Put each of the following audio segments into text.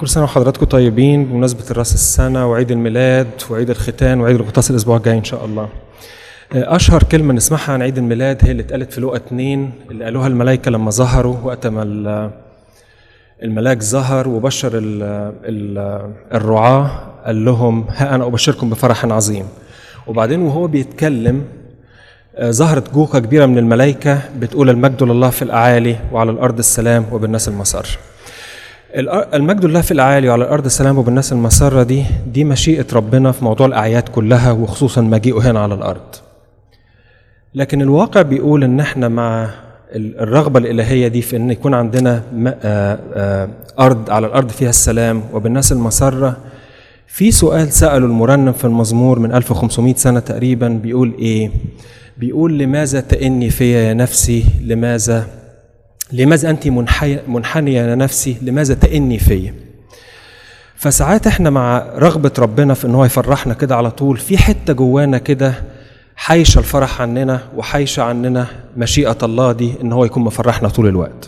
كل سنة وحضراتكم طيبين بمناسبة الراس السنة وعيد الميلاد وعيد الختان وعيد الغطاس الأسبوع الجاي إن شاء الله. أشهر كلمة نسمعها عن عيد الميلاد هي اللي اتقالت في لقا اتنين اللي قالوها الملائكة لما ظهروا وقت ما ال- الملاك ظهر وبشر ال ال الرعاة قال لهم ها أنا أبشركم بفرح عظيم. وبعدين وهو بيتكلم آه، ظهرت جوقة كبيرة من الملائكة بتقول المجد لله في الأعالي وعلى الأرض السلام وبالناس المسار. الأ- المجد لله في الأعالي وعلى الأرض السلام وبالناس المسرة دي دي مشيئة ربنا في موضوع الأعياد كلها وخصوصا مجيئه هنا على الأرض لكن الواقع بيقول إن إحنا مع ال- الرغبة الإلهية دي في إن يكون عندنا م- آه، آه، أرض على الأرض فيها السلام وبالناس المسرة في سؤال سأله المرنم في المزمور من 1500 سنة تقريبا بيقول إيه؟ بيقول لماذا تئني فيا يا نفسي لماذا لماذا أنت منحي- منحنية يا نفسي لماذا تئني فيا فساعات احنا مع رغبة ربنا في ان هو يفرحنا كده على طول في حتة جوانا كده حايشة الفرح عننا وحايشة عننا مشيئة الله دي ان هو يكون مفرحنا طول الوقت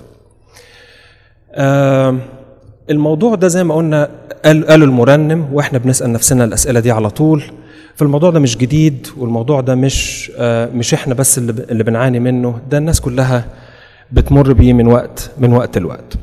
آم، الموضوع ده زي ما قلنا قال قالوا المرنم واحنا بنسأل نفسنا الأسئلة دي على طول فالموضوع ده مش جديد والموضوع ده مش آه، مش احنا بس اللي ب- اللي بنعاني منه ده الناس كلها بتمر بيه من وقت من وقت لوقت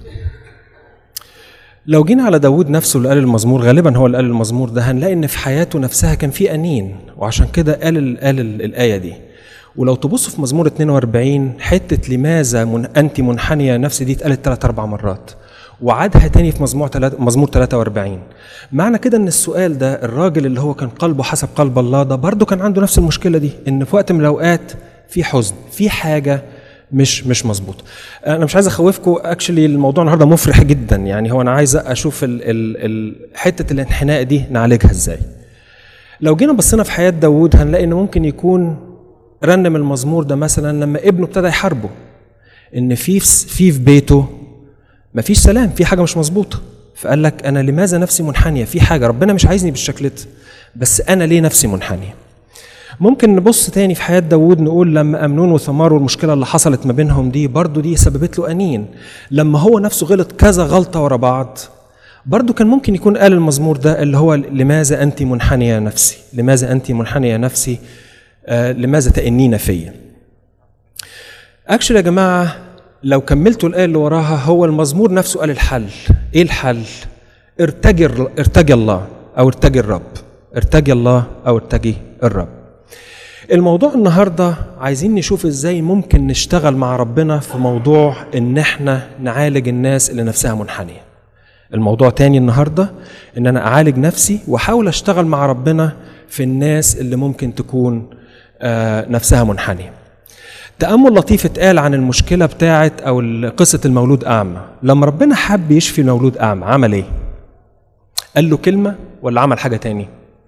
لو جينا على داود نفسه اللي قال المزمور غالبا هو اللي قال المزمور ده هنلاقي ان في حياته نفسها كان في انين وعشان كده قال ال قال ال الايه دي ولو تبصوا في مزمور 42 حته لماذا من انت منحنيه نفسي دي اتقالت ثلاث اربع مرات وعادها تاني في مزمور تلات مزمور 43 معنى كده ان السؤال ده الراجل اللي هو كان قلبه حسب قلب الله ده برضه كان عنده نفس المشكله دي ان في وقت من الاوقات في حزن في حاجه مش مش مظبوط انا مش عايز اخوفكم اكشلي الموضوع النهارده مفرح جدا يعني هو انا عايز اشوف ال ال ال حته الانحناء دي نعالجها ازاي لو جينا بصينا في حياه داوود هنلاقي انه ممكن يكون رنم المزمور ده مثلا لما ابنه ابتدى يحاربه ان في في في بيته مفيش سلام في حاجه مش مظبوطه فقال لك انا لماذا نفسي منحنيه في حاجه ربنا مش عايزني بالشكل ده بس انا ليه نفسي منحنيه ممكن نبص تاني في حياة داوود نقول لما أمنون وثمار والمشكلة اللي حصلت ما بينهم دي برضو دي سببت له أنين لما هو نفسه غلط كذا غلطة ورا بعض برضو كان ممكن يكون قال المزمور ده اللي هو لماذا أنت منحنية يا نفسي لماذا أنت منحنية يا نفسي آه لماذا تأنين فيا أكشلي يا جماعة لو كملتوا الآية اللي وراها هو المزمور نفسه قال الحل إيه الحل ارتجي ارتجي الله أو ارتجي الرب ارتجي الله أو ارتجي الرب الموضوع النهارده عايزين نشوف ازاي ممكن نشتغل مع ربنا في موضوع ان احنا نعالج الناس اللي نفسها منحنيه. الموضوع تاني النهارده ان انا اعالج نفسي واحاول اشتغل مع ربنا في الناس اللي ممكن تكون آه نفسها منحنيه. تأمل لطيف اتقال عن المشكلة بتاعت أو قصة المولود أعمى لما ربنا حب يشفي المولود أعمى عمل إيه؟ قال له كلمة ولا عمل حاجة تاني؟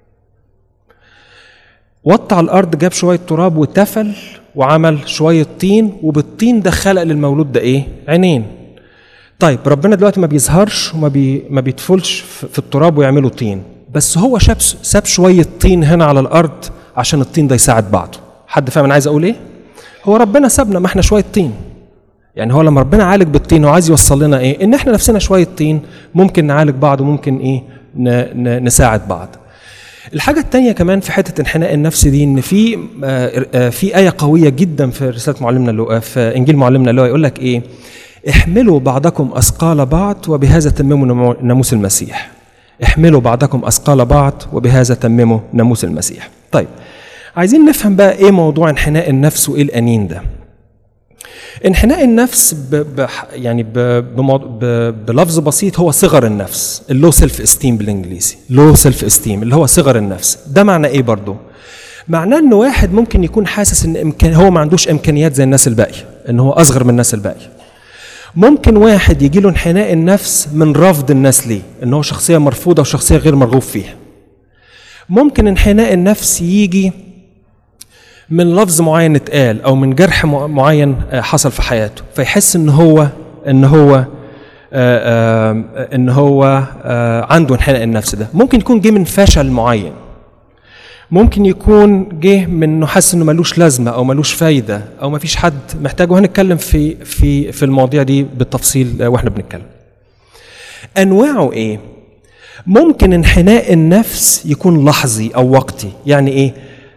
وطى على الارض جاب شويه تراب وتفل وعمل شويه طين وبالطين ده خلق للمولود ده ايه عينين طيب ربنا دلوقتي ما بيظهرش وما بي ما بيدفلش في التراب ويعملوا طين بس هو شاب ساب شويه طين هنا على الارض عشان الطين ده يساعد بعضه حد فاهم انا عايز اقول ايه هو ربنا سابنا ما احنا شويه طين يعني هو لما ربنا عالج بالطين هو عايز يوصل لنا ايه ان احنا نفسنا شويه طين ممكن نعالج بعض وممكن ايه ن ن نساعد بعض الحاجة التانية كمان في حتة انحناء النفس دي ان في في آية قوية جدا في رسالة معلمنا اللي في إنجيل معلمنا اللي هو يقول لك إيه؟ احملوا بعضكم أثقال بعض وبهذا تمموا ناموس المسيح. احملوا بعضكم أثقال بعض وبهذا تمموا ناموس المسيح. طيب عايزين نفهم بقى إيه موضوع انحناء النفس وإيه الأنين ده؟ انحناء النفس ب ب يعني ب ب بلفظ بسيط هو صغر النفس اللو سيلف استيم بالانجليزي لو سيلف استيم اللي هو صغر النفس ده معنى ايه برضه معناه ان واحد ممكن يكون حاسس ان إمكان هو ما عندوش امكانيات زي الناس الباقيه ان هو اصغر من الناس الباقيه ممكن واحد يجي له انحناء النفس من رفض الناس ليه ان هو شخصيه مرفوضه وشخصيه غير مرغوب فيها ممكن انحناء النفس يجي من لفظ معين اتقال او من جرح معين حصل في حياته فيحس ان هو ان هو آآ آآ ان هو عنده انحناء النفس ده ممكن يكون جه من فشل معين ممكن يكون جه من انه حاسس انه ملوش لازمه او ملوش فايده او ما فيش حد محتاجه وهنتكلم في في في المواضيع دي بالتفصيل واحنا بنتكلم انواعه ايه ممكن انحناء النفس يكون لحظي او وقتي يعني ايه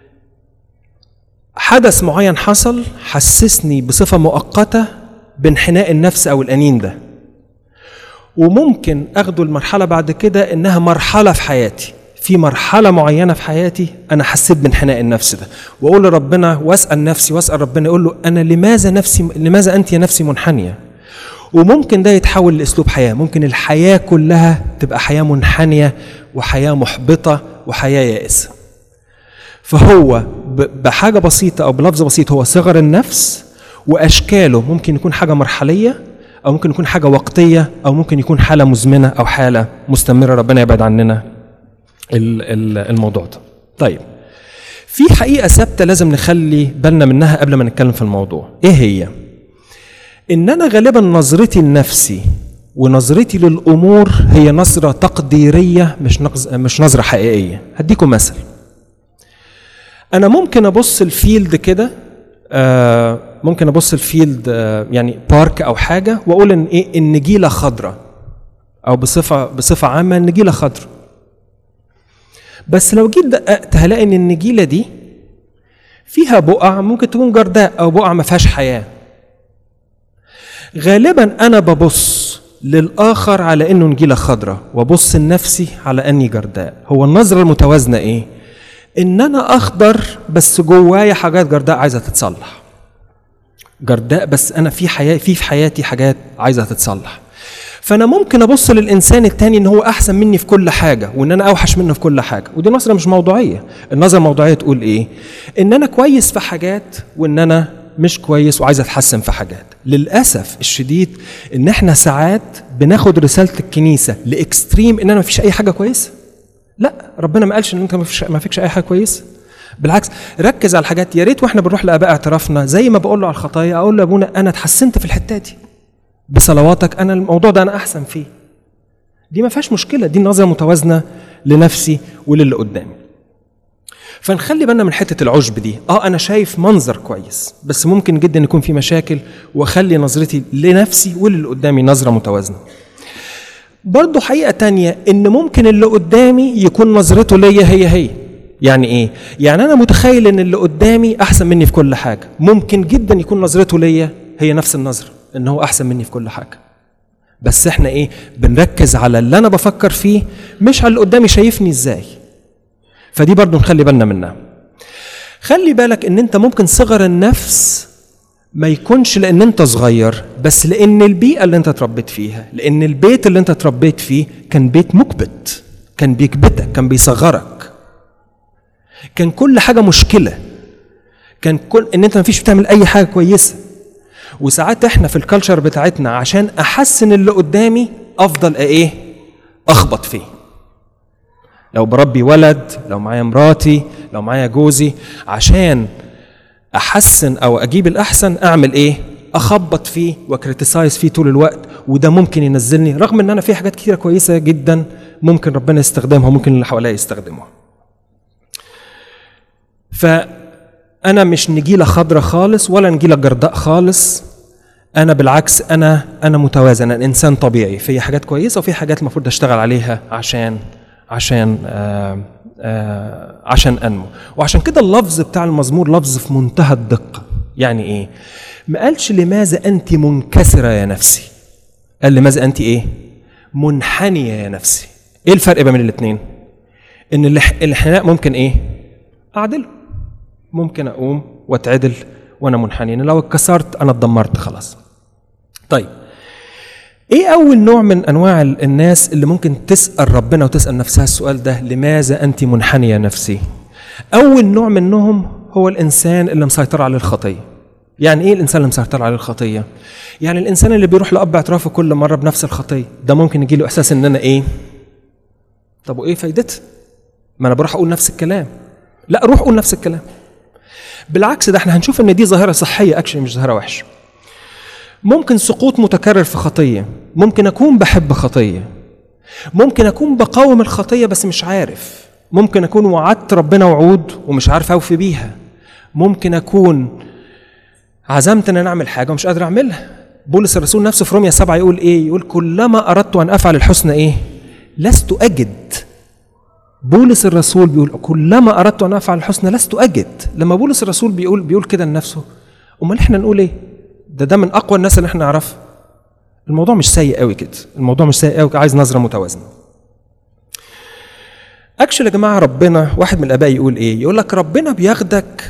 حدث معين حصل حسسني بصفه مؤقته بانحناء النفس او الانين ده وممكن اخده المرحله بعد كده انها مرحله في حياتي في مرحله معينه في حياتي انا حسيت بانحناء النفس ده واقول لربنا واسال نفسي واسال ربنا يقول له انا لماذا نفسي لماذا انت يا نفسي منحنيه وممكن ده يتحول لاسلوب حياه ممكن الحياه كلها تبقى حياه منحنيه وحياه محبطه وحياه يائسه فهو بحاجه بسيطه او بلفظ بسيط هو صغر النفس واشكاله ممكن يكون حاجه مرحليه او ممكن يكون حاجه وقتيه او ممكن يكون حاله مزمنه او حاله مستمره ربنا يبعد عننا الموضوع ده طيب في حقيقه ثابته لازم نخلي بالنا منها قبل ما نتكلم في الموضوع ايه هي ان انا غالبا نظرتي لنفسي ونظرتي للامور هي نظره تقديريه مش مش نظره حقيقيه هديكم مثل انا ممكن ابص الفيلد كده آه ممكن ابص الفيلد آه يعني بارك او حاجه واقول ان ايه النجيله خضراء او بصفه بصفه عامه النجيله خضراء بس لو جيت دققت هلاقي ان النجيله دي فيها بقع ممكن تكون جرداء او بقع ما فيهاش حياه غالبا انا ببص للاخر على انه نجيله خضراء وابص لنفسي على اني جرداء هو النظره المتوازنه ايه ان انا اخضر بس جوايا حاجات جرداء عايزه تتصلح جرداء بس انا في حياه في في حياتي حاجات عايزه تتصلح فانا ممكن ابص للانسان التاني ان هو احسن مني في كل حاجه وان انا اوحش منه في كل حاجه ودي نظره مش موضوعيه النظره الموضوعيه تقول ايه ان انا كويس في حاجات وان انا مش كويس وعايز اتحسن في حاجات للاسف الشديد ان احنا ساعات بناخد رساله الكنيسه لاكستريم ان انا مفيش اي حاجه كويسه لا ربنا ما قالش ان انت ما فيكش اي حاجه كويسه بالعكس ركز على الحاجات يا ريت واحنا بنروح لاباء اعترافنا زي ما بقول له على الخطايا اقول له يا ابونا انا اتحسنت في الحته دي بصلواتك انا الموضوع ده انا احسن فيه دي ما فيهاش مشكله دي نظره متوازنه لنفسي وللي قدامي فنخلي بالنا من حته العشب دي اه انا شايف منظر كويس بس ممكن جدا يكون في مشاكل واخلي نظرتي لنفسي وللي قدامي نظره متوازنه برضه حقيقه تانية ان ممكن اللي قدامي يكون نظرته ليا هي هي يعني ايه يعني انا متخيل ان اللي قدامي احسن مني في كل حاجه ممكن جدا يكون نظرته ليا هي نفس النظره ان هو احسن مني في كل حاجه بس احنا ايه بنركز على اللي انا بفكر فيه مش على اللي قدامي شايفني ازاي فدي برضو نخلي بالنا منها خلي بالك ان انت ممكن صغر النفس ما يكونش لان انت صغير بس لان البيئه اللي انت اتربيت فيها لان البيت اللي انت اتربيت فيه كان بيت مكبت كان بيكبتك كان بيصغرك كان كل حاجه مشكله كان كل ان انت ما فيش بتعمل اي حاجه كويسه وساعات احنا في الكالتشر بتاعتنا عشان احسن اللي قدامي افضل ايه اخبط فيه لو بربي ولد لو معايا مراتي لو معايا جوزي عشان احسن او اجيب الاحسن اعمل ايه اخبط فيه وكريتيسايز فيه طول الوقت وده ممكن ينزلني رغم ان انا في حاجات كتيره كويسه جدا ممكن ربنا يستخدمها وممكن اللي حواليا يستخدموها فانا مش نجيله خضراء خالص ولا نجيله جرداء خالص انا بالعكس انا انا متوازن انا انسان طبيعي في حاجات كويسه وفي حاجات المفروض اشتغل عليها عشان عشان آآ آآ عشان انمو وعشان كده اللفظ بتاع المزمور لفظ في منتهى الدقه يعني ايه ما قالش لماذا انت منكسره يا نفسي قال لماذا انت ايه منحنيه يا نفسي ايه الفرق بين الاثنين ان الانحناء ممكن ايه اعدله ممكن اقوم واتعدل وانا منحني يعني لو اتكسرت انا اتدمرت خلاص طيب ايه اول نوع من انواع الناس اللي ممكن تسال ربنا وتسال نفسها السؤال ده لماذا انت منحنيه نفسي اول نوع منهم هو الانسان اللي مسيطر على الخطيه يعني ايه الانسان اللي مسيطر على الخطيه يعني الانسان اللي بيروح لاب اعترافه كل مره بنفس الخطيه ده ممكن يجي له احساس ان انا ايه طب وايه فايدتها ما انا بروح اقول نفس الكلام لا روح قول نفس الكلام بالعكس ده احنا هنشوف ان دي ظاهره صحيه اكشن مش ظاهره وحشه ممكن سقوط متكرر في خطيه ممكن اكون بحب خطيه ممكن اكون بقاوم الخطيه بس مش عارف ممكن اكون وعدت ربنا وعود ومش عارف اوفي بيها ممكن اكون عزمت ان انا اعمل حاجه ومش قادر اعملها بولس الرسول نفسه في روميا سبعة يقول ايه يقول كلما اردت ان افعل الحسنى ايه لست اجد بولس الرسول بيقول كلما اردت ان افعل الحسنى لست اجد لما بولس الرسول بيقول بيقول كده لنفسه امال احنا نقول ايه ده ده من اقوى الناس اللي احنا نعرفها الموضوع مش سيء قوي كده الموضوع مش سيء قوي عايز نظره متوازنه اكشلي يا جماعه ربنا واحد من الاباء يقول ايه يقول لك ربنا بياخدك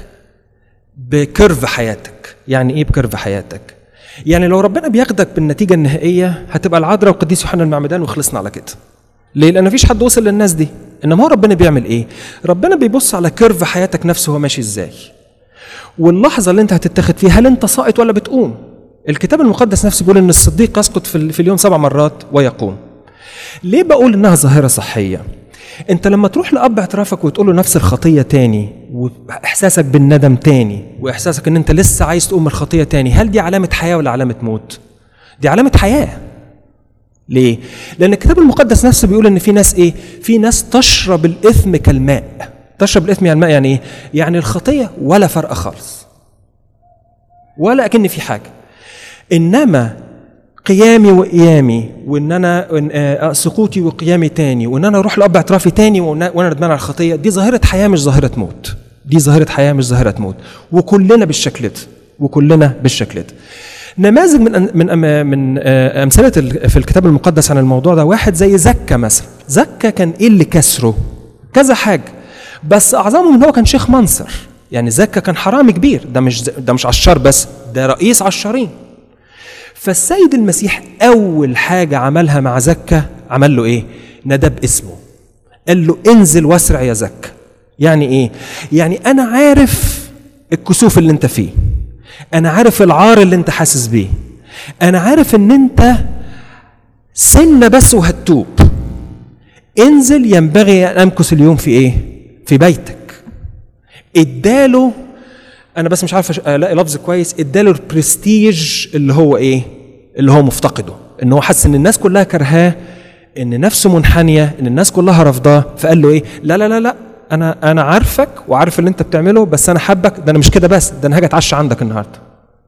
بكيرف حياتك يعني ايه بكيرف حياتك يعني لو ربنا بياخدك بالنتيجه النهائيه هتبقى العذراء والقديس يوحنا المعمدان وخلصنا على كده ليه لان مفيش حد وصل للناس دي انما هو ربنا بيعمل ايه ربنا بيبص على كيرف حياتك نفسه هو ماشي ازاي واللحظه اللي انت هتتاخد فيها هل انت ساقط ولا بتقوم الكتاب المقدس نفسه بيقول ان الصديق يسقط في في اليوم سبع مرات ويقوم ليه بقول انها ظاهره صحيه انت لما تروح لاب اعترافك وتقول له نفس الخطيه تاني واحساسك بالندم تاني واحساسك ان انت لسه عايز تقوم من الخطيه تاني هل دي علامه حياه ولا علامه موت دي علامه حياه ليه لان الكتاب المقدس نفسه بيقول ان في ناس ايه في ناس تشرب الاثم كالماء تشرب الاثم يعني الماء يعني ايه يعني الخطيه ولا فرق خالص ولا اكن في حاجه انما قيامي وقيامي وان انا وإن آه سقوطي وقيامي تاني وان انا اروح لاب اعترافي تاني وانا ندمان على الخطيه دي ظاهره حياه مش ظاهره موت دي ظاهره حياه مش ظاهره موت وكلنا بالشكل ده وكلنا بالشكل ده نماذج من من من امثله في الكتاب المقدس عن الموضوع ده واحد زي زكا مثلا زكا كان ايه اللي كسره كذا حاجه بس اعظمهم ان هو كان شيخ منصر يعني زكا كان حرامي كبير ده مش ده مش عشار بس ده رئيس عشارين فالسيد المسيح اول حاجه عملها مع زكا عمل له ايه ندب اسمه قال له انزل واسرع يا زكا يعني ايه يعني انا عارف الكسوف اللي انت فيه انا عارف العار اللي انت حاسس بيه انا عارف ان انت سنة بس وهتوب انزل ينبغي ان امكث اليوم في ايه في بيتك اداله انا بس مش عارف الاقي لفظ كويس اداله البرستيج اللي هو ايه اللي هو مفتقده ان هو حس ان الناس كلها كرهاه ان نفسه منحنيه ان الناس كلها رافضاه فقال له ايه لا لا لا لا انا انا عارفك وعارف اللي انت بتعمله بس انا حابك ده انا مش كده بس ده انا هاجي اتعشى عندك النهارده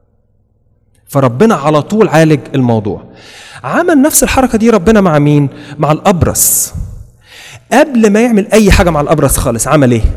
فربنا على طول عالج الموضوع عمل نفس الحركه دي ربنا مع مين مع الابرص قبل ما يعمل اي حاجه مع الابرص خالص عمل ايه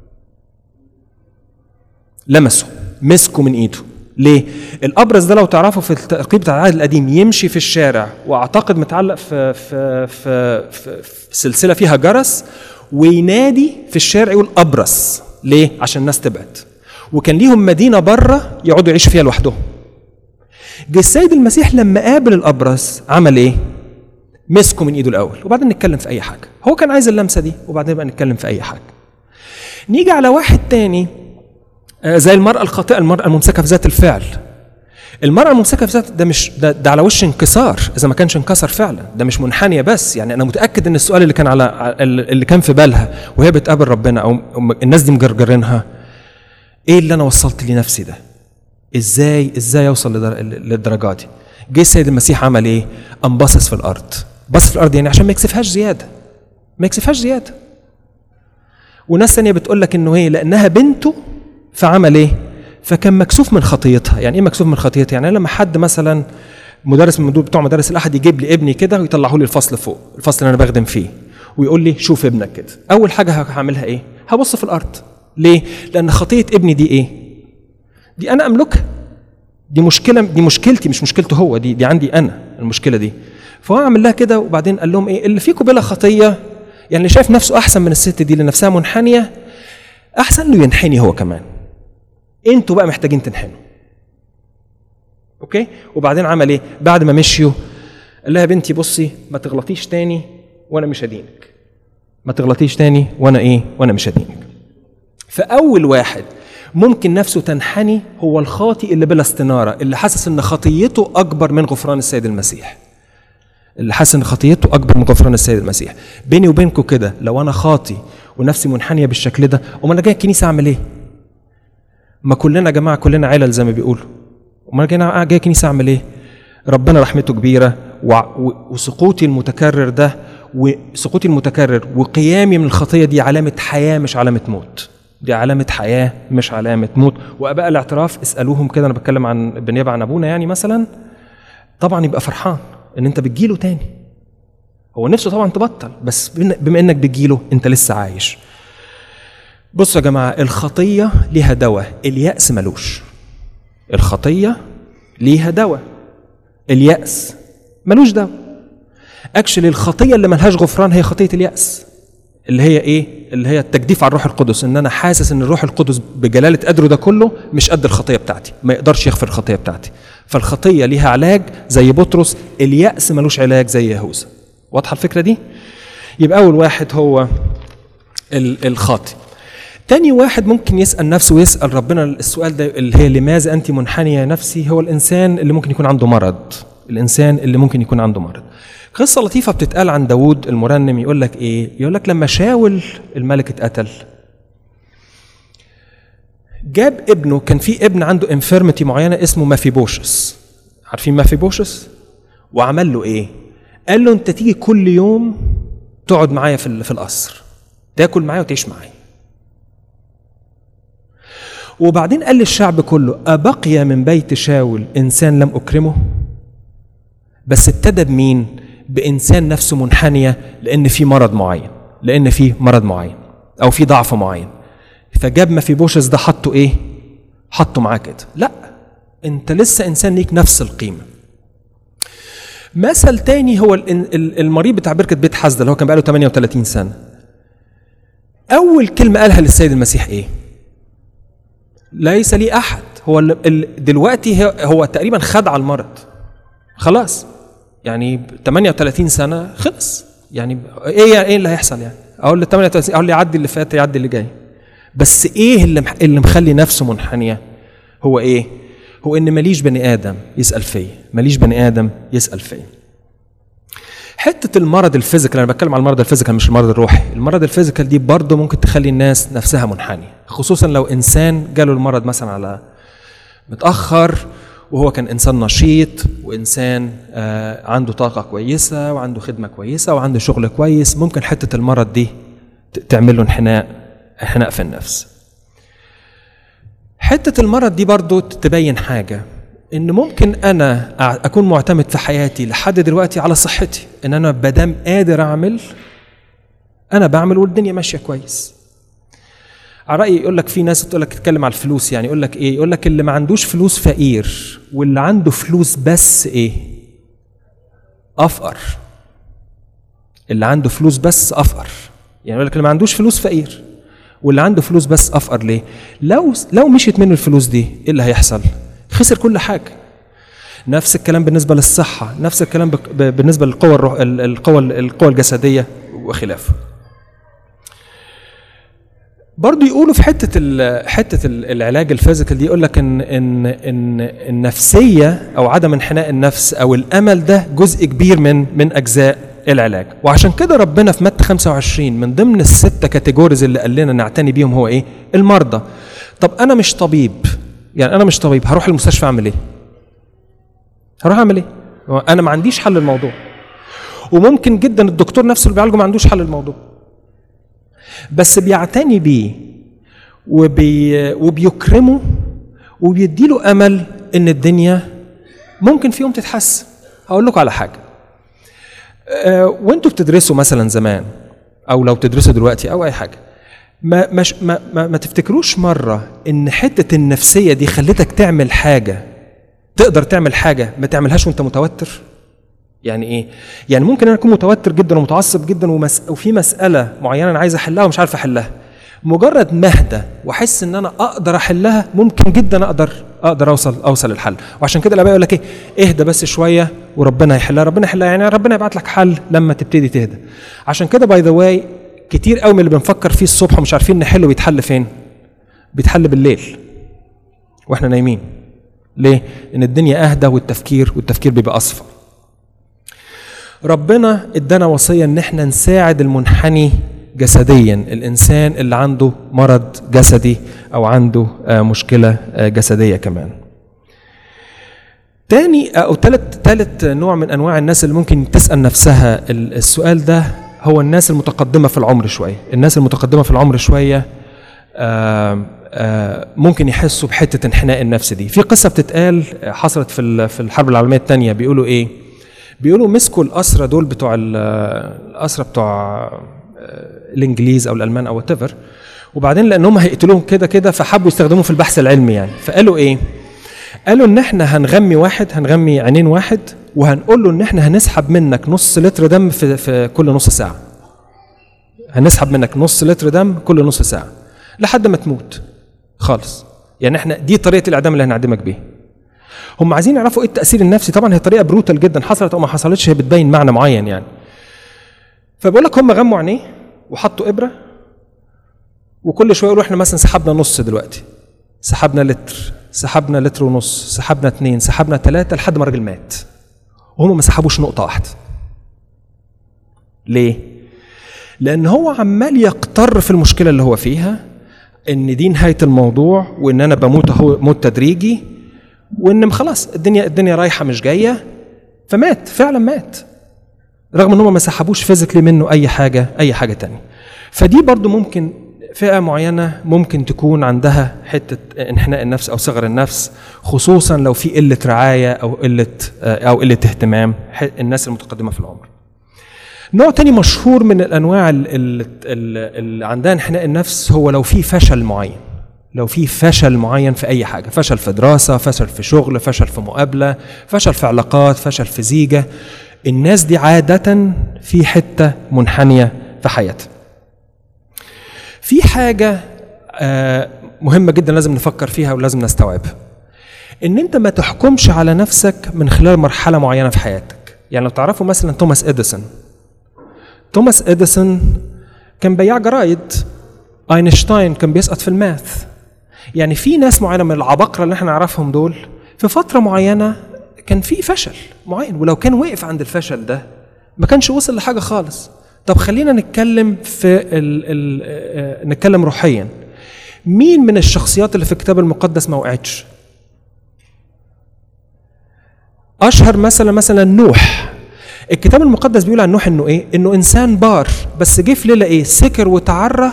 لمسه مسكه من ايده ليه؟ الابرز ده لو تعرفوا في الترقيب بتاع العهد القديم يمشي في الشارع واعتقد متعلق في في في, في, في سلسله فيها جرس وينادي في الشارع يقول ابرص ليه؟ عشان الناس تبعد وكان ليهم مدينه بره يقعدوا يعيشوا فيها لوحدهم جه السيد المسيح لما قابل الابرص عمل ايه؟ مسكه من ايده الاول وبعدين نتكلم في اي حاجه هو كان عايز اللمسه دي وبعدين بقى نتكلم في اي حاجه نيجي على واحد تاني زي المرأة الخاطئة المرأة الممسكة في ذات الفعل المرأة الممسكة في ذات ده مش ده, ده على وش انكسار إذا ما كانش انكسر فعلا ده مش منحنية بس يعني أنا متأكد إن السؤال اللي كان على اللي كان في بالها وهي بتقابل ربنا أو الناس دي مجرجرينها إيه اللي أنا وصلت لنفسي ده؟ إزاي إزاي أوصل للدرجة دي؟ جه السيد المسيح عمل إيه؟ قام باصص في الأرض باصص في الأرض يعني عشان ما يكسفهاش زيادة ما يكسفهاش زيادة وناس ثانية بتقول لك إنه إيه؟ لأنها بنته فعمل ايه؟ فكان مكسوف من خطيتها، يعني ايه مكسوف من خطيتها؟ يعني لما حد مثلا مدرس من بتوع مدارس الاحد يجيب لي ابني كده ويطلعه لي الفصل فوق، الفصل اللي انا بخدم فيه، ويقول لي شوف ابنك كده، اول حاجه هعملها ايه؟ هبص في الارض. ليه؟ لان خطيه ابني دي ايه؟ دي انا املكها. دي مشكله دي مشكلتي مش مشكلته هو دي دي عندي انا المشكله دي. فهو عمل لها كده وبعدين قال لهم ايه؟ اللي فيكم بلا خطيه يعني اللي شايف نفسه احسن من الست دي اللي نفسها منحنيه احسن له ينحني هو كمان. انتوا بقى محتاجين تنحنوا اوكي وبعدين عمل ايه بعد ما مشيوا قال لها يا بنتي بصي ما تغلطيش تاني وانا مش هدينك ما تغلطيش تاني وانا ايه وانا مش هدينك فاول واحد ممكن نفسه تنحني هو الخاطئ اللي بلا استناره اللي حاسس ان خطيته اكبر من غفران السيد المسيح اللي حاسس ان خطيته اكبر من غفران السيد المسيح بيني وبينكم كده لو انا خاطي ونفسي منحنيه بالشكل ده امال انا جاي الكنيسه اعمل ايه ما كلنا يا جماعه كلنا علل زي ما بيقولوا امال انا جاي كنيسه اعمل ايه ربنا رحمته كبيره وسقوطي المتكرر ده وسقوطي المتكرر وقيامي من الخطيه دي علامه حياه مش علامه موت دي علامة حياة مش علامة موت وآباء الاعتراف اسألوهم كده أنا بتكلم عن بالنيابة عن أبونا يعني مثلا طبعا يبقى فرحان إن أنت بتجيله تاني هو نفسه طبعا تبطل بس بما انك بتجيله انت لسه عايش بصوا يا جماعه الخطيه ليها دواء الياس ملوش الخطيه ليها دواء الياس ملوش دواء اكشلي الخطيه اللي ملهاش غفران هي خطيه الياس اللي هي ايه اللي هي التجديف على الروح القدس ان انا حاسس ان الروح القدس بجلاله قدره ده كله مش قد الخطيه بتاعتي ما يقدرش يغفر الخطيه بتاعتي فالخطيه ليها علاج زي بطرس الياس ملوش علاج زي يهوذا واضحه الفكره دي يبقى اول واحد هو الخاطئ تاني واحد ممكن يسأل نفسه ويسأل ربنا السؤال ده اللي هي لماذا أنت منحنية نفسي هو الإنسان اللي ممكن يكون عنده مرض الإنسان اللي ممكن يكون عنده مرض قصة لطيفة بتتقال عن داود المرنم يقول لك إيه يقول لك لما شاول الملك اتقتل جاب ابنه كان في ابن عنده انفيرمتي معينة اسمه مافيبوشس عارفين مافيبوشس وعمل له إيه قال له أنت تيجي كل يوم تقعد معايا في, في القصر تاكل معايا وتعيش معايا وبعدين قال للشعب كله أبقي من بيت شاول إنسان لم أكرمه بس ابتدى بمين بإنسان نفسه منحنية لأن في مرض معين لأن في مرض معين أو في ضعف معين فجاب ما في بوشس ده حطه إيه حطه معاه كده لا أنت لسه إنسان ليك نفس القيمة مثل تاني هو المريض بتاع بركة بيت حزدة اللي هو كان بقاله 38 سنة أول كلمة قالها للسيد المسيح إيه ليس لي احد هو دلوقتي هو تقريبا خد على المرض خلاص يعني 38 سنه خلص يعني ايه ايه اللي هيحصل يعني اقول له 38 اقول له يعدي اللي فات يعدي اللي جاي بس ايه اللي اللي مخلي نفسه منحنيه هو ايه هو ان ماليش بني ادم يسال فيا ماليش بني ادم يسال فيا حته المرض الفيزيكال انا بتكلم على المرض الفيزيكال مش المرض الروحي المرض الفيزيكال دي برضه ممكن تخلي الناس نفسها منحنيه خصوصا لو انسان جاله المرض مثلا على متاخر وهو كان انسان نشيط وانسان آه عنده طاقه كويسه وعنده خدمه كويسه وعنده شغل كويس ممكن حته المرض دي تعمل له انحناء انحناء في النفس حته المرض دي برضه تبين حاجه ان ممكن انا اكون معتمد في حياتي لحد دلوقتي على صحتي ان انا بدام قادر اعمل انا بعمل والدنيا ماشيه كويس على رايي يقول لك في ناس تقول لك تتكلم على الفلوس يعني يقول لك ايه يقول لك اللي ما عندوش فلوس فقير واللي عنده فلوس بس ايه افقر اللي عنده فلوس بس افقر يعني يقول لك اللي ما عندوش فلوس فقير واللي عنده فلوس بس افقر ليه لو لو مشيت منه الفلوس دي ايه اللي هيحصل خسر كل حاجه نفس الكلام بالنسبه للصحه نفس الكلام بالنسبه للقوى الروح القوى القوى الجسديه وخلافه برضه يقولوا في حته ال حته العلاج الفيزيكال دي يقول لك ان ان ان النفسيه او عدم انحناء النفس او الامل ده جزء كبير من من اجزاء العلاج وعشان كده ربنا في متى 25 من ضمن الستة كاتيجوريز اللي قال لنا نعتني بيهم هو ايه المرضى طب انا مش طبيب يعني انا مش طبيب هروح المستشفى اعمل ايه هروح اعمل ايه انا ما عنديش حل الموضوع وممكن جدا الدكتور نفسه اللي بيعالجه ما عندوش حل الموضوع بس بيعتني بيه وبي وبيكرمه وبيديله امل ان الدنيا ممكن في يوم تتحسن هقول لكم على حاجه أه وانتوا بتدرسوا مثلا زمان او لو بتدرسوا دلوقتي او اي حاجه ما, مش ما, ما, ما تفتكروش مرة إن حتة النفسية دي خلتك تعمل حاجة تقدر تعمل حاجة ما تعملهاش وأنت متوتر؟ يعني إيه؟ يعني ممكن أنا أكون متوتر جدا ومتعصب جدا ومس... وفي مسألة معينة أنا عايز أحلها ومش عارف أحلها. مجرد ما أهدى وأحس إن أنا أقدر أحلها ممكن جدا أقدر أقدر أوصل أوصل الحل، وعشان كده الآباء يقول لك إيه؟ اهدى بس شوية وربنا هيحلها، ربنا يحلها يعني ربنا يبعت لك حل لما تبتدي تهدى. عشان كده باي ذا واي كتير قوي من اللي بنفكر فيه الصبح ومش عارفين نحله بيتحل فين؟ بيتحل بالليل واحنا نايمين. ليه؟ ان الدنيا اهدى والتفكير والتفكير بيبقى اصفى. ربنا ادانا وصيه ان احنا نساعد المنحني جسديا الانسان اللي عنده مرض جسدي او عنده مشكله جسديه كمان. تاني او تالت تالت نوع من انواع الناس اللي ممكن تسال نفسها السؤال ده هو الناس المتقدمة في العمر شوية الناس المتقدمة في العمر شوية آآ آآ ممكن يحسوا بحتة انحناء النفس دي في قصة بتتقال حصلت في في الحرب العالمية الثانية بيقولوا ايه بيقولوا مسكوا الاسرى دول بتوع ال- الاسرى بتوع الانجليز او الالمان او وات وبعدين لانهم هيقتلوهم كده كده فحبوا يستخدموه في البحث العلمي يعني فقالوا ايه قالوا ان احنا هنغمي واحد هنغمي عينين واحد وهنقول له ان احنا هنسحب منك نص لتر دم في, في كل نص ساعه هنسحب منك نص لتر دم كل نص ساعه لحد ما تموت خالص يعني احنا دي طريقه الاعدام اللي هنعدمك بيها هم عايزين يعرفوا ايه التاثير النفسي طبعا هي طريقه بروتال جدا حصلت او ما حصلتش هي بتبين معنى معين يعني فبقول لك هم غموا عينيه وحطوا ابره وكل شويه يقولوا احنا مثلا سحبنا نص دلوقتي سحبنا لتر سحبنا لتر ونص سحبنا اتنين سحبنا تلاتة لحد ما الراجل مات وهم ما سحبوش نقطة واحدة ليه؟ لأن هو عمال يقتر في المشكلة اللي هو فيها إن دي نهاية الموضوع وإن أنا بموت أهو موت تدريجي وإن خلاص الدنيا الدنيا رايحة مش جاية فمات فعلا مات رغم ان هم ما سحبوش فيزيكلي منه اي حاجه اي حاجه تانية فدي برضو ممكن فئه معينه ممكن تكون عندها حته انحناء النفس او صغر النفس خصوصا لو في قله رعايه او قله او قله اهتمام ح- الناس المتقدمه في العمر نوع تاني مشهور من الانواع ال- ال- ال- اللي عندها انحناء النفس هو لو في فشل معين لو في فشل معين في اي حاجه فشل في دراسه فشل في شغل فشل في مقابله فشل في علاقات فشل في زيجه الناس دي عاده في حته منحنيه في حياتها في حاجه آه، مهمه جدا لازم نفكر فيها ولازم نستوعبها ان انت ما تحكمش على نفسك من خلال مرحله معينه في حياتك يعني لو تعرفوا مثلا توماس اديسون توماس اديسون كان بياع جرايد اينشتاين كان بيسقط في الماث يعني في ناس معينه من العباقره اللي احنا نعرفهم دول في فتره معينه كان في فشل معين ولو كان وقف عند الفشل ده ما كانش وصل لحاجه خالص طب خلينا نتكلم في ال ال آه، نتكلم روحيا مين من الشخصيات اللي في الكتاب المقدس ما وقعتش اشهر مثلا مثلا نوح الكتاب المقدس بيقول عن نوح انه ايه انه انسان بار بس جه في ليله ايه سكر وتعرى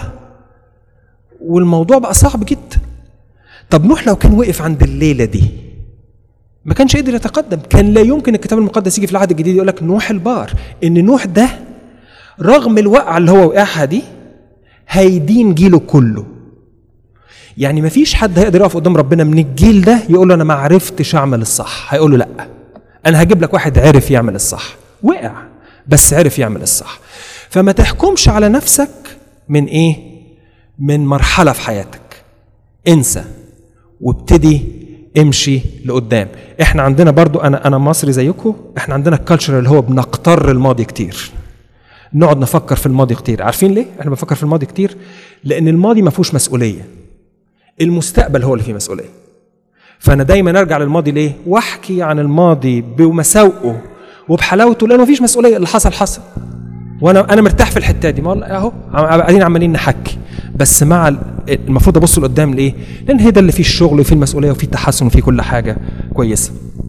والموضوع بقى صعب جدا طب نوح لو كان وقف عند الليله دي ما كانش قدر يتقدم كان لا يمكن الكتاب المقدس يجي في العهد الجديد يقول لك نوح البار ان نوح ده رغم الوقعه اللي هو وقعها دي هيدين جيله كله يعني ما فيش حد هيقدر يقف قدام ربنا من الجيل ده يقول له انا ما عرفتش اعمل الصح هيقول له لا انا هجيب لك واحد عرف يعمل الصح وقع بس عرف يعمل الصح فما تحكمش على نفسك من ايه من مرحله في حياتك انسى وابتدي امشي لقدام احنا عندنا برضو انا انا مصري زيكم احنا عندنا الكالتشر اللي هو بنقتر الماضي كتير نقعد نفكر في الماضي كتير عارفين ليه احنا بنفكر في الماضي كتير لان الماضي ما فيهوش مسؤوليه المستقبل هو اللي فيه مسؤوليه فانا دايما ارجع للماضي ليه واحكي عن الماضي بمساوئه وبحلاوته لانه مفيش مسؤوليه اللي حصل حصل وانا انا مرتاح في الحته دي ما والله اهو عم- قاعدين عمالين نحكي بس مع ال- المفروض ابص لقدام ليه لان هي ده اللي فيه الشغل وفيه المسؤوليه وفيه التحسن وفيه كل حاجه كويسه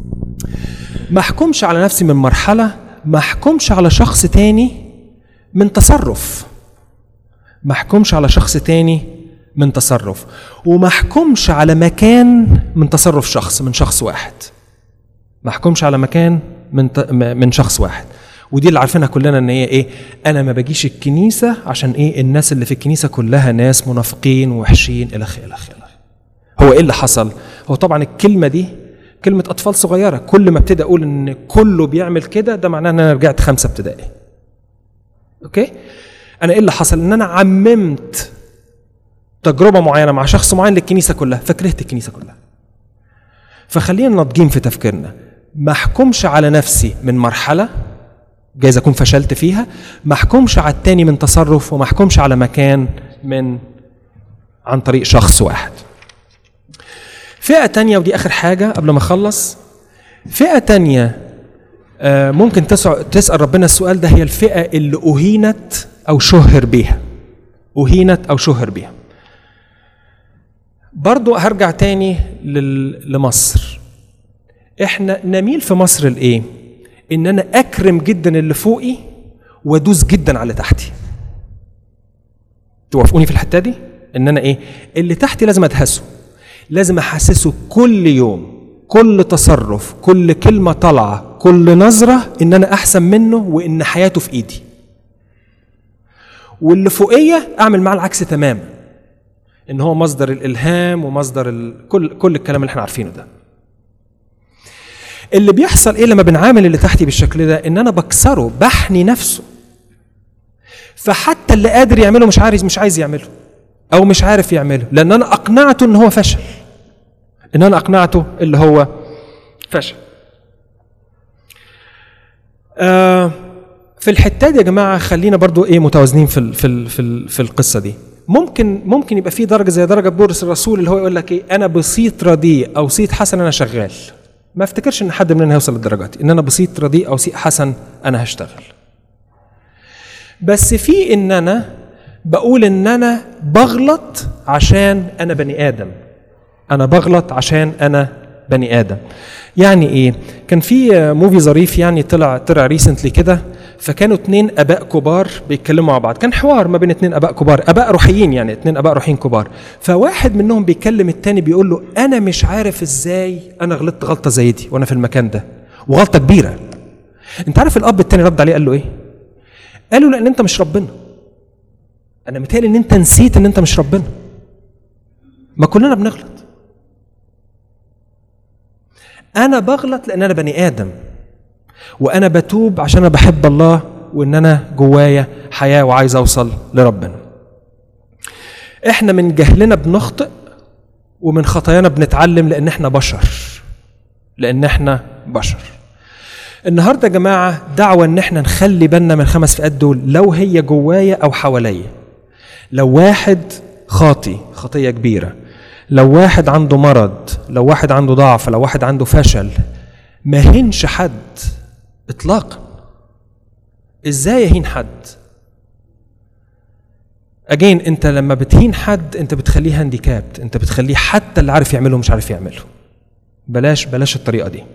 ما احكمش على نفسي من مرحله ما احكمش على شخص تاني من تصرف ما احكمش على شخص تاني من تصرف وما احكمش على مكان من تصرف شخص من شخص واحد ما احكمش على مكان من ت... م- من شخص واحد ودي اللي عارفينها كلنا ان هي ايه انا ما باجيش الكنيسه عشان ايه الناس اللي في الكنيسه كلها ناس منافقين ووحشين الى اخره الى اخره إلى آخره. هو ايه اللي حصل هو طبعا الكلمه دي كلمه اطفال صغيره كل ما ابتدي اقول ان كله بيعمل كده ده معناه ان انا رجعت خمسه ابتدائي اوكي انا ايه اللي حصل ان انا عممت تجربه معينه مع شخص معين للكنيسه كلها فكرهت الكنيسه كلها فخلينا ناضجين في تفكيرنا ما احكمش على نفسي من مرحله جايز اكون فشلت فيها ما احكمش على التاني من تصرف وما احكمش على مكان من عن طريق شخص واحد فئة تانية ودي آخر حاجة قبل ما أخلص فئة تانية آه، ممكن تسع- تسأل ربنا السؤال ده هي الفئة اللي أهينت أو شهر بيها أهينت أو شهر بيها برضو هرجع تاني لل- لمصر احنا نميل في مصر لايه ان انا اكرم جدا اللي فوقي وادوس جدا على اللي تحتي توافقوني في الحته دي ان انا ايه اللي تحتي لازم ادهسه لازم احسسه كل يوم كل تصرف كل كلمة طالعة كل نظرة إن أنا أحسن منه وإن حياته في إيدي واللي فوقية أعمل معاه العكس تماما إن هو مصدر الإلهام ومصدر ال... كل كل الكلام اللي إحنا عارفينه ده اللي بيحصل إيه لما بنعامل اللي تحتي بالشكل ده إن أنا بكسره بحني نفسه فحتى اللي قادر يعمله مش عايز مش عايز يعمله او مش عارف يعمله لان انا اقنعته ان هو فشل ان انا اقنعته اللي هو فشل آه في الحته دي يا جماعه خلينا برضو ايه متوازنين في ال في ال في, ال في القصه دي ممكن ممكن يبقى في درجه زي درجه بولس الرسول اللي هو يقول لك ايه انا بصيت رديء او صيت حسن انا شغال ما افتكرش ان حد مننا هيوصل للدرجه دي ان انا بصيت رديء او صيت حسن انا هشتغل بس في ان انا بقول ان انا بغلط عشان انا بني ادم انا بغلط عشان انا بني ادم يعني ايه كان في موفي ظريف يعني طلع طلع ريسنتلي كده فكانوا اتنين اباء كبار بيتكلموا مع بعض كان حوار ما بين اتنين اباء كبار اباء روحيين يعني اتنين اباء روحيين كبار فواحد منهم بيكلم التاني بيقول له انا مش عارف ازاي انا غلطت غلطه زي دي وانا في المكان ده وغلطه كبيره انت عارف الاب التاني رد عليه قال له ايه قال له لان انت مش ربنا انا متهيألي ان انت نسيت ان انت مش ربنا ما كلنا بنغلط انا بغلط لان انا بني ادم وانا بتوب عشان انا بحب الله وان انا جوايا حياه وعايز اوصل لربنا احنا من جهلنا بنخطئ ومن خطايانا بنتعلم لان احنا بشر لان احنا بشر النهارده يا جماعه دعوه ان احنا نخلي بالنا من الخمس فئات دول لو هي جوايا او حواليا لو واحد خاطي خطيه كبيره لو واحد عنده مرض لو واحد عنده ضعف لو واحد عنده فشل ما هينش حد اطلاقا ازاي يهين حد اجين انت لما بتهين حد انت بتخليه هانديكابت انت بتخليه حتى اللي عارف يعمله مش عارف يعمله بلاش بلاش الطريقه دي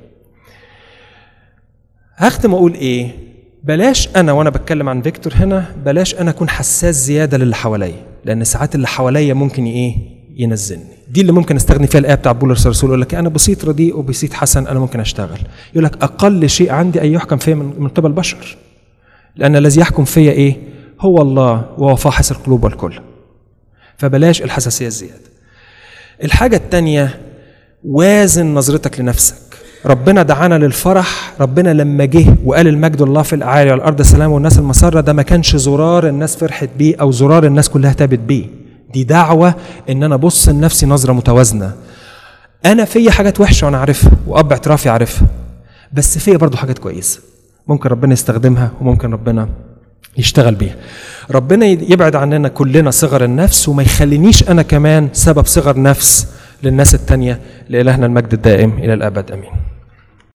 هختم اقول ايه بلاش انا وانا بتكلم عن فيكتور هنا بلاش انا اكون حساس زياده للي حواليا لان ساعات اللي حواليا ممكن ايه ينزلني دي اللي ممكن استغني فيها الايه بتاع بولس الرسول يقول لك انا بسيط رديء وبسيط حسن انا ممكن اشتغل يقول لك اقل شيء عندي ان يحكم فيا من, من قبل بشر لان الذي يحكم فيا ايه هو الله وهو فاحص القلوب والكل فبلاش الحساسيه الزياده الحاجه الثانيه وازن نظرتك لنفسك ربنا دعانا للفرح ربنا لما جه وقال المجد الله في الاعالي والارض السلام والناس المسره ده ما كانش زرار الناس فرحت بيه او زرار الناس كلها تابت بيه دي دعوه ان انا ابص لنفسي نظره متوازنه انا فيا حاجات وحشه وانا عارفها واب اعترافي عارفها بس فيا برضو حاجات كويسه ممكن ربنا يستخدمها وممكن ربنا يشتغل بيها ربنا يبعد عننا كلنا صغر النفس وما يخلينيش انا كمان سبب صغر نفس للناس التانية لإلهنا المجد الدائم إلى الأبد أمين